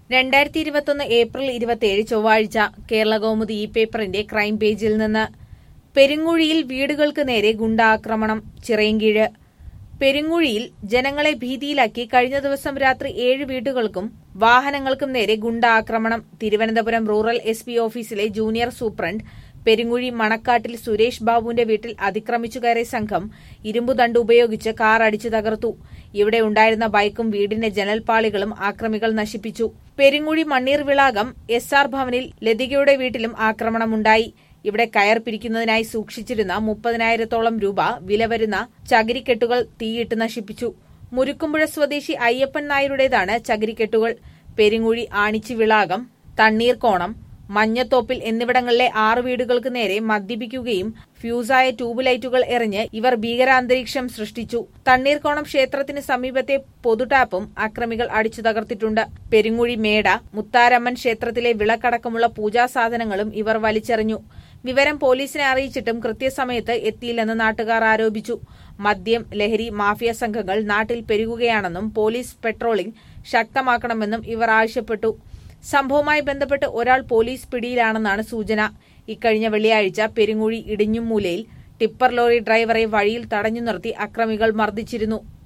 രണ്ടായിരത്തി ഇരുപത്തൊന്ന് ഏപ്രിൽ ഇരുപത്തിയേഴ് ചൊവ്വാഴ്ച കേരള കൗമുദി ഇ പേപ്പറിന്റെ ക്രൈം പേജിൽ നിന്ന് പെരുങ്ങുഴിയിൽ വീടുകൾക്ക് നേരെ ഗുണ്ടാക്രമണം ചിറയൻകീഴ് പെരുങ്ങുഴിയിൽ ജനങ്ങളെ ഭീതിയിലാക്കി കഴിഞ്ഞ ദിവസം രാത്രി ഏഴ് വീടുകൾക്കും വാഹനങ്ങൾക്കും നേരെ ഗുണ്ടാക്രമണം തിരുവനന്തപുരം റൂറൽ എസ് പി ഓഫീസിലെ ജൂനിയർ സൂപ്രണ്ട് പെരുങ്ങുഴി മണക്കാട്ടിൽ സുരേഷ് ബാബുവിന്റെ വീട്ടിൽ അതിക്രമിച്ചു കയറിയ സംഘം ഇരുമ്പുദണ്ട് ഉപയോഗിച്ച് കാർ അടിച്ചു തകർത്തു ഇവിടെ ഉണ്ടായിരുന്ന ബൈക്കും വീടിന്റെ ജനൽപാളികളും ആക്രമികൾ നശിപ്പിച്ചു പെരുങ്ങുഴി മണ്ണീർ വിളാകം എസ് ആർ ഭവനിൽ ലതികയുടെ വീട്ടിലും ആക്രമണമുണ്ടായി ഇവിടെ കയർ പിരിക്കുന്നതിനായി സൂക്ഷിച്ചിരുന്ന മുപ്പതിനായിരത്തോളം രൂപ വില വരുന്ന ചകിരിക്കെട്ടുകൾ തീയിട്ട് നശിപ്പിച്ചു മുരുക്കുമ്പുഴ സ്വദേശി അയ്യപ്പൻ നായരുടേതാണ് ചകിരിക്കെട്ടുകൾ പെരുങ്ങുഴി ആണിച്ചി വിളാകം തണ്ണീർക്കോണം മഞ്ഞത്തോപ്പിൽ എന്നിവിടങ്ങളിലെ ആറ് വീടുകൾക്ക് നേരെ മദ്യപിക്കുകയും ഫ്യൂസായ ട്യൂബ് ലൈറ്റുകൾ എറിഞ്ഞ് ഇവർ ഭീകരാന്തരീക്ഷം സൃഷ്ടിച്ചു തണ്ണീർക്കോണം ക്ഷേത്രത്തിന് സമീപത്തെ പൊതുടാപ്പും അക്രമികൾ അടിച്ചു തകർത്തിട്ടുണ്ട് പെരുങ്ങുഴി മേട മുത്താരമ്മൻ ക്ഷേത്രത്തിലെ വിളക്കടക്കമുള്ള പൂജാസാധനങ്ങളും ഇവർ വലിച്ചെറിഞ്ഞു വിവരം പോലീസിനെ അറിയിച്ചിട്ടും കൃത്യസമയത്ത് എത്തിയില്ലെന്ന് നാട്ടുകാർ ആരോപിച്ചു മദ്യം ലഹരി മാഫിയ സംഘങ്ങൾ നാട്ടിൽ പെരുകുകയാണെന്നും പോലീസ് പെട്രോളിംഗ് ശക്തമാക്കണമെന്നും ഇവർ ആവശ്യപ്പെട്ടു സംഭവവുമായി ബന്ധപ്പെട്ട് ഒരാൾ പോലീസ് പിടിയിലാണെന്നാണ് സൂചന ഇക്കഴിഞ്ഞ വെള്ളിയാഴ്ച പെരുങ്ങുഴി ഇടിഞ്ഞുമൂലയിൽ ടിപ്പർ ലോറി ഡ്രൈവറെ വഴിയിൽ തടഞ്ഞു നിർത്തി അക്രമികൾ മർദ്ദിച്ചിരുന്നു